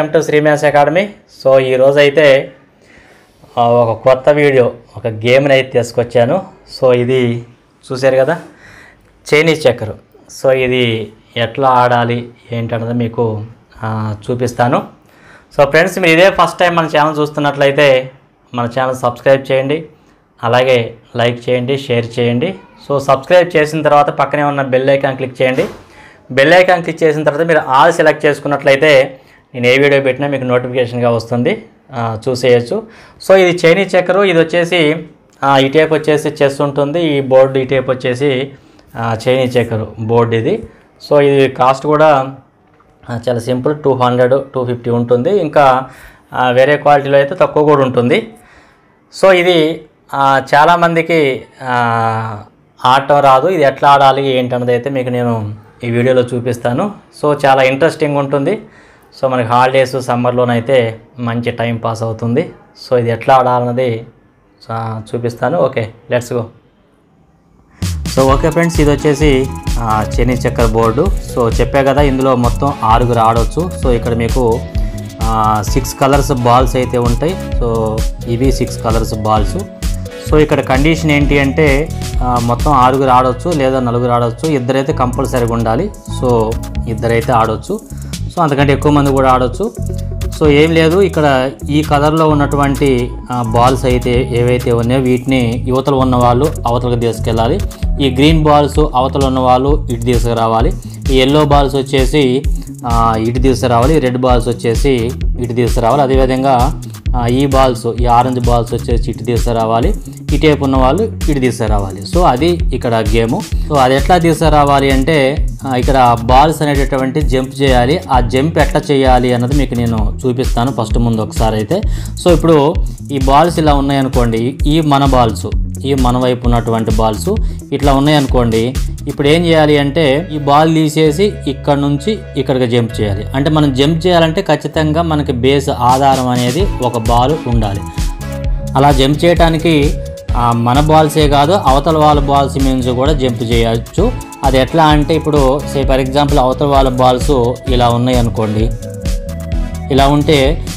to శ్రీమ్యాస్ academy so ఈరోజు అయితే ఆ, ఒక కొత్త వీడియో ఒక గేమ్ని అయితే తీసుకొచ్చాను సో ఇది చూశారు కదా చైనీస్ చక్కరు సో ఇది ఎట్లా ఆడాలి ఏంటన్నది మీకు ఆ, చూపిస్తాను సో ఫ్రెండ్స్ మీరు ఇదే ఫస్ట్ టైం మన ఛానల్ చూస్తున్నట్లయితే మన ఛానల్ సబ్స్క్రైబ్ చేయండి అలాగే లైక్ చేయండి షేర్ చేయండి సో సబ్స్క్రైబ్ చేసిన తర్వాత పక్కనే ఉన్న బెల్ ఐకాన్ క్లిక్ చేయండి బెల్ ఐకాన్ క్లిక్ చేసిన తర్వాత మీరు ఆల్ సెలెక్ట్ చేసుకున్నట్లయితే నేను ఏ వీడియో పెట్టినా మీకు నోటిఫికేషన్గా వస్తుంది ఆ, చూసేయచ్చు సో ఇది చైనీస్ చక్కెరు ఇది వచ్చేసి ఆ, ఈ టైప్ వచ్చేసి చెస్ ఉంటుంది ఈ బోర్డు ఈ టైప్ వచ్చేసి ఆ, చైనీస్ చక్కెరు బోర్డు ఇది సో ఇది కాస్ట్ కూడా ఆ, చాలా simple two hundred two fifty ఉంటుంది ఇంకా ఆ, వేరే క్వాలిటీలో అయితే తక్కువ కూడా ఉంటుంది సో ఇది ఆ, చాలామందికి ఆ, ఆడటం రాదు ఇది ఎట్లా ఆడాలి ఏంటన్నది అయితే మీకు నేను ఈ వీడియోలో చూపిస్తాను సో చాలా ఇంట్రెస్టింగ్ ఉంటుంది సో మనకి హాలిడేస్ సమ్మర్లోనైతే మంచి టైం పాస్ అవుతుంది సో ఇది ఎట్లా ఆడాలన్నది ఆ, చూపిస్తాను okay let's go so okay friends ఇది వచ్చేసి ఆ, చెనీ చక్కర బోర్డు సో చెప్పా కదా ఇందులో మొత్తం ఆరుగురు ఆడొచ్చు సో ఇక్కడ మీకు సిక్స్ కలర్స్ బాల్స్ అయితే ఉంటాయి సో ఇవి సిక్స్ కలర్స్ బాల్స్ సో ఇక్కడ కండిషన్ ఏంటి అంటే ఆ, మొత్తం ఆరుగురు ఆడొచ్చు లేదా నలుగురు ఆడొచ్చు ఇద్దరైతే కంపల్సరీగా ఉండాలి సో ఇద్దరైతే ఆడొచ్చు సో అంతకంటే ఎక్కువ మంది కూడా ఆడొచ్చు సో ఏం లేదు ఇక్కడ ఈ కలర్లో ఉన్నటువంటి బాల్స్ అయితే ఏవైతే ఉన్నాయో వీటిని యువతలు ఉన్న వాళ్ళు అవతలకు తీసుకెళ్ళాలి ఈ గ్రీన్ బాల్స్ అవతల ఉన్న వాళ్ళు ఇటు తీసుకురావాలి ఈ ఎల్లో బాల్స్ వచ్చేసి ఆ, ఇటు తీసుకురావాలి రెడ్ బాల్స్ వచ్చేసి ఇటు తీసుకురావాలి అదేవిధంగా ఆ, ఈ బాల్స్ ఈ ఆరెంజ్ బాల్స్ వచ్చేసి ఇటు తీసుకురావాలి ఈ టైప్ ఉన్న వాళ్ళు ఇటు తీసుకురావాలి సో అది ఇక్కడ గేము సో అది ఎట్లా తీసుకురావాలి అంటే ఆ, ఇక్కడ బాల్స్ అనేటటువంటి జంప్ చేయాలి ఆ జంప్ ఎట్లా చేయాలి అన్నది మీకు నేను చూపిస్తాను ఫస్ట్ ముందు ఒకసారి అయితే సో ఇప్పుడు ఈ బాల్స్ ఇలా ఉన్నాయనుకోండి ఈ మన బాల్స్ ఈ మన వైపు ఉన్నటువంటి బాల్స్ ఇట్లా ఉన్నాయనుకోండి ఇప్పుడు ఏం చేయాలి అంటే ఈ బాల్ తీసేసి ఇక్కడ నుంచి ఇక్కడికి జంప్ చేయాలి అంటే మనం జంప్ చేయాలంటే ఖచ్చితంగా మనకి బేస్ ఆధారం అనేది ఒక బాల్ ఉండాలి అలా జంప్ చేయడానికి ఆ, మన బాల్సే కాదు అవతల వాళ్ళ బాల్స్ మీన్స్ కూడా జంప్ చేయొచ్చు అది ఎట్లా అంటే ఇప్పుడు సే ఫర్ ఎగ్జాంపుల్ అవతల వాళ్ళ బాల్స్ ఇలా ఉన్నాయి అనుకోండి ఇలా ఉంటే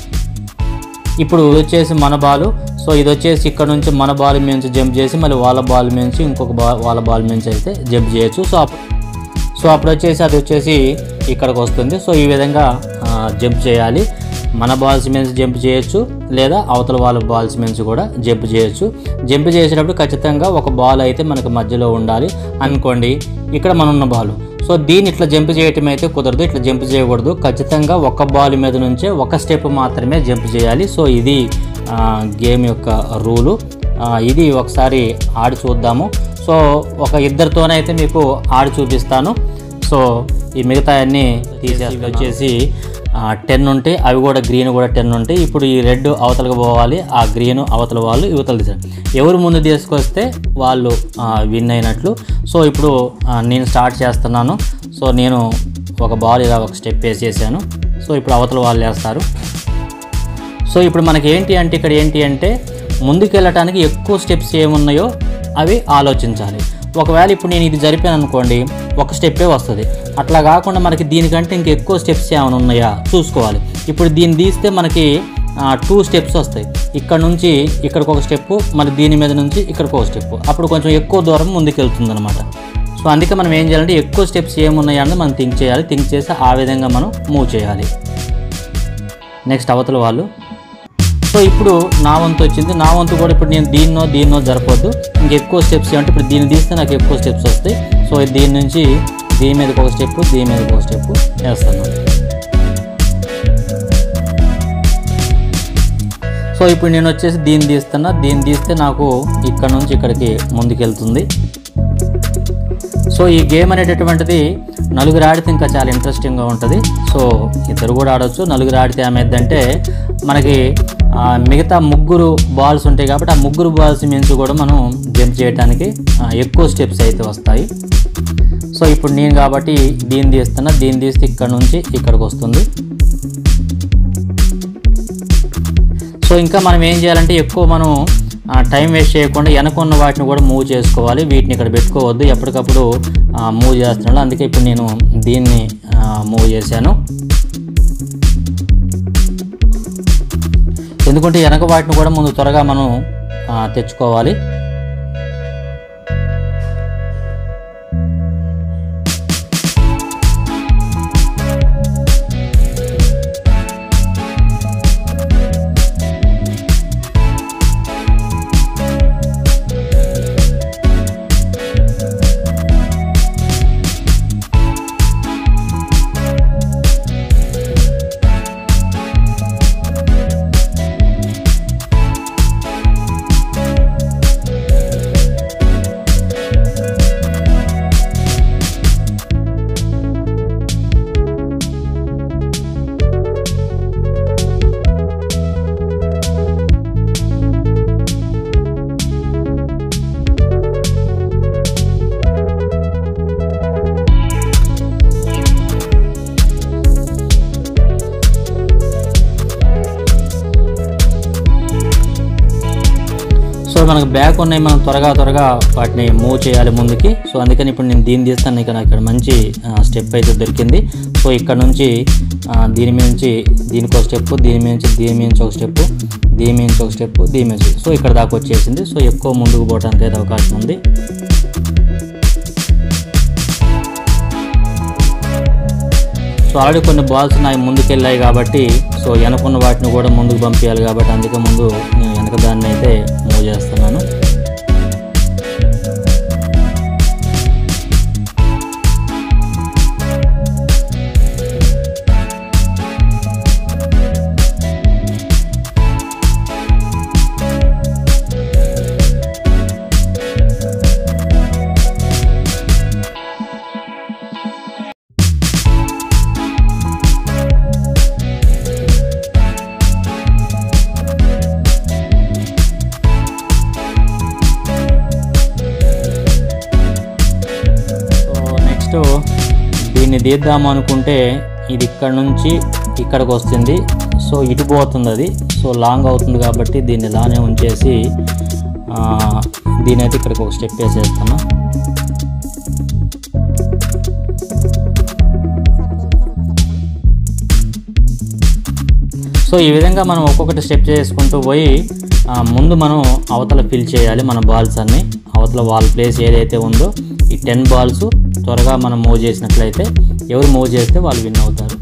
ఇప్పుడు ఇది వచ్చేసి మన బాల్ సో ఇది వచ్చేసి ఇక్కడ నుంచి మన బాల్ నుంచి జంప్ చేసి మళ్ళీ వాళ్ళ బాల్ నుంచి ఇంకొక బా వాళ్ళ బాల్ నుంచి అయితే జంప్ చేయొచ్చు సో అప్- సో అప్పుడు వచ్చేసి అది వచ్చేసి ఇక్కడికి వస్తుంది సో ఈ విధంగా ఆ, జంప్ చేయాలి మన బాల్స్ మీద జంప్ చేయొచ్చు లేదా అవతల వాళ్ళ బాల్స్ మీద కూడా జంప్ చేయొచ్చు జంప్ చేసేటప్పుడు ఖచ్చితంగా ఒక బాల్ అయితే మనకు మధ్యలో ఉండాలి అనుకోండి ఇక్కడ మన ఉన్న బాల్ సో దీన్ని ఇట్లా జంప్ చేయటం అయితే కుదరదు ఇట్లా జంప్ చేయకూడదు ఖచ్చితంగా ఒక బాల్ మీద నుంచే ఒక స్టెప్ మాత్రమే జంప్ చేయాలి సో ఇది ఆ, గేమ్ యొక్క రూలు ఆ, ఇది ఒకసారి ఆడి చూద్దాము సో ఒక ఇద్దరితోనైతే మీకు ఆడి చూపిస్తాను సో ఈ మిగతా అన్నీ తీసేసి వచ్చేసి టెన్ ఉంటాయి అవి కూడా గ్రీన్ కూడా టెన్ ఉంటాయి ఇప్పుడు ఈ రెడ్ అవతలకు పోవాలి ఆ గ్రీన్ అవతల వాళ్ళు యువతలు తీసారు ఎవరు ముందు తీసుకొస్తే వాళ్ళు విన్ అయినట్లు సో ఇప్పుడు ఆ, నేను స్టార్ట్ చేస్తున్నాను సో నేను ఒక బాల్ ఇలా ఒక స్టెప్ వేసేసాను సో ఇప్పుడు అవతల వాళ్ళు వేస్తారు సో ఇప్పుడు మనకి ఏంటి అంటే ఇక్కడ ఏంటి అంటే ముందుకు వెళ్ళటానికి ఎక్కువ స్టెప్స్ ఏమున్నాయో అవి ఆలోచించాలి ఒకవేళ ఇప్పుడు నేను ఇది జరిపాను అనుకోండి ఒక స్టెప్పే వస్తుంది అట్లా కాకుండా మనకి దీనికంటే ఇంక ఎక్కువ స్టెప్స్ ఏమైనా ఉన్నాయా చూసుకోవాలి ఇప్పుడు దీన్ని తీస్తే మనకి టూ స్టెప్స్ వస్తాయి ఇక్కడ నుంచి ఇక్కడికి ఒక స్టెప్ మళ్ళీ దీని మీద నుంచి ఇక్కడికి ఒక స్టెప్ అప్పుడు కొంచెం ఎక్కువ దూరం ముందుకు వెళ్తుంది అనమాట సో అందుకే మనం ఏం చేయాలంటే ఎక్కువ స్టెప్స్ ఏమున్నాయా అన్నది మనం థింక్ చేయాలి థింక్ చేసి ఆ విధంగా మనం మూవ్ చేయాలి నెక్స్ట్ అవతల వాళ్ళు సో ఇప్పుడు నా వంతు వచ్చింది నా వంతు కూడా ఇప్పుడు నేను దీన్నో దీన్నో జరపొద్దు ఇంకెక్కువ స్టెప్స్ ఏమంటే ఇప్పుడు దీన్ని తీస్తే నాకు ఎక్కువ స్టెప్స్ వస్తాయి సో దీని నుంచి దీని మీదకి ఒక స్టెప్ దీని మీదకి ఒక స్టెప్ వేస్తాను సో ఇప్పుడు నేను వచ్చేసి దీన్ని తీస్తున్నా దీన్ని తీస్తే నాకు ఇక్కడ నుంచి ఇక్కడికి ముందుకెళ్తుంది సో ఈ గేమ్ అనేటటువంటిది నలుగురు ఆడితే ఇంకా చాలా ఇంట్రెస్టింగ్గా ఉంటుంది సో ఇద్దరు కూడా ఆడొచ్చు నలుగురు ఆడితే ఏమైందంటే మనకి ఆ, మిగతా ముగ్గురు బాల్స్ ఉంటాయి కాబట్టి ఆ ముగ్గురు బాల్స్ మించి కూడా మనం జంప్ చేయడానికి ఆ, ఎక్కువ స్టెప్స్ అయితే వస్తాయి సో ఇప్పుడు నేను కాబట్టి దీన్ని తీస్తున్నా దీన్ని తీస్తే ఇక్కడ నుంచి ఇక్కడికి వస్తుంది సో ఇంకా మనం ఏం చేయాలంటే ఎక్కువ మనం ఆ, టైం వేస్ట్ చేయకుండా వెనకున్న వాటిని కూడా మూవ్ చేసుకోవాలి వీటిని ఇక్కడ పెట్టుకోవద్దు ఎప్పటికప్పుడు ఆ, మూవ్ చేస్తున్నాడు అందుకే ఇప్పుడు నేను దీన్ని ఆ, మూవ్ చేశాను ఎందుకంటే వెనక వాటిని కూడా ముందు త్వరగా మనం ఆ, తెచ్చుకోవాలి సో మనకు బ్యాక్ ఉన్నాయి మనం త్వరగా త్వరగా వాటిని మూవ్ చేయాలి ముందుకి సో అందుకని ఇప్పుడు నేను దీన్ని తీస్తాను ఇక్కడ ఇక్కడ మంచి స్టెప్ అయితే దొరికింది సో ఇక్కడ నుంచి ఆ, దీని మీద నుంచి దీనికి ఒక స్టెప్ దీని మీద నుంచి దీని మీద నుంచి ఒక స్టెప్ దీని మీద నుంచి ఒక స్టెప్ దీని మీద నుంచి సో ఇక్కడ దాకా వచ్చేసింది సో ఎక్కువ ముందుకు పోవడానికి అయితే అవకాశం ఉంది సో ఆల్రెడీ కొన్ని బాల్స్ నాయి ముందుకు వెళ్ళాయి కాబట్టి సో వెనకున్న వాటిని కూడా ముందుకు పంపించాలి కాబట్టి అందుకే ముందు నేను వెనక దాన్ని అయితే మూవ్ చేస్తున్నాను సో నెక్స్ట్ దీన్ని తీద్దాము అనుకుంటే ఇది ఇక్కడ నుంచి ఇక్కడికి వస్తుంది సో ఇటు పోతుంది అది సో లాంగ్ అవుతుంది కాబట్టి దీన్ని ఇలానే ఉంచేసి ఆ, దీని అయితే ఇక్కడికి ఒక స్టెప్ వేసేస్తాను సో ఈ విధంగా మనం ఒక్కొక్కటి స్టెప్ చేసుకుంటూ పోయి ఆ, ముందు మనం అవతల ఫిల్ చేయాలి మన బాల్స్ అన్ని అవతల వాల్ ప్లేస్ ఏదైతే ఉందో ఈ టెన్ బాల్స్ త్వరగా మనం మూవ్ చేసినట్లయితే ఎవరు మూవ్ చేస్తే వాళ్ళు విన్ అవుతారు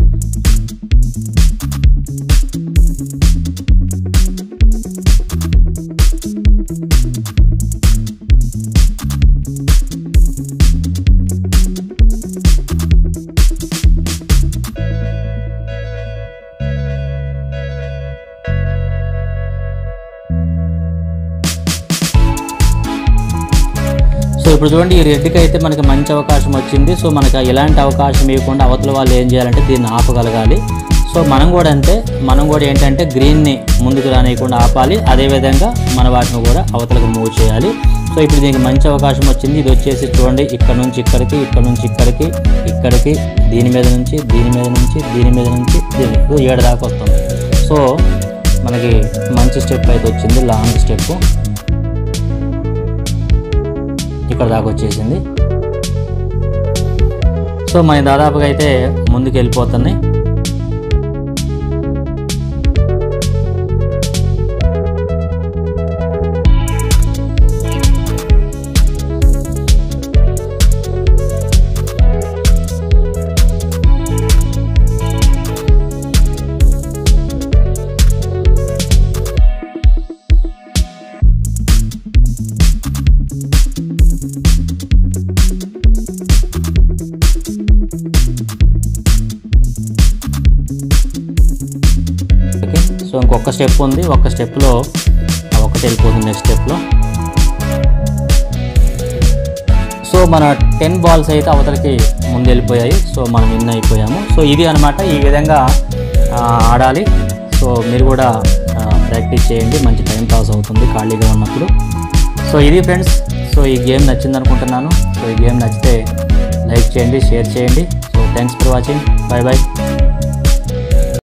సో ఇప్పుడు చూడండి ఈ రెడ్కి అయితే మనకి మంచి అవకాశం వచ్చింది సో మనకి ఎలాంటి అవకాశం ఇవ్వకుండా అవతల వాళ్ళు ఏం చేయాలంటే దీన్ని ఆపగలగాలి సో మనం కూడా అంతే మనం కూడా ఏంటంటే గ్రీన్ని ముందుకు రానియకుండా ఆపాలి అదేవిధంగా మన వాటిని కూడా అవతలకు మూవ్ చేయాలి సో ఇప్పుడు దీనికి మంచి అవకాశం వచ్చింది ఇది వచ్చేసి చూడండి ఇక్కడ నుంచి ఇక్కడికి ఇక్కడ నుంచి ఇక్కడికి ఇక్కడికి దీని మీద నుంచి దీని మీద నుంచి దీని మీద నుంచి దీని సో ఏడు దాకా వస్తుంది సో మనకి మంచి స్టెప్ అయితే వచ్చింది లాంగ్ స్టెప్ ఇక్కడ దాకా వచ్చేసింది సో మన దాదాపుగా అయితే ముందుకు వెళ్ళిపోతున్నాయి ఓకే సో ఇంకొక స్టెప్ ఉంది ఒక స్టెప్లో ఒకటి వెళ్ళిపోతుంది నెక్స్ట్ స్టెప్లో సో మన టెన్ బాల్స్ అయితే అవతలకి ముందు వెళ్ళిపోయాయి సో మనం విన్ అయిపోయాము సో ఇది అనమాట ఈ విధంగా ఆ, ఆడాలి సో మీరు కూడా ప్రాక్టీస్ చేయండి మంచి టైం పాస్ అవుతుంది ఖాళీగా ఉన్నప్పుడు సో ఇది ఫ్రెండ్స్ సో ఈ గేమ్ నచ్చింది అనుకుంటున్నాను సో ఈ గేమ్ నచ్చితే లైక్ చేయండి షేర్ చేయండి so thanks for watching bye bye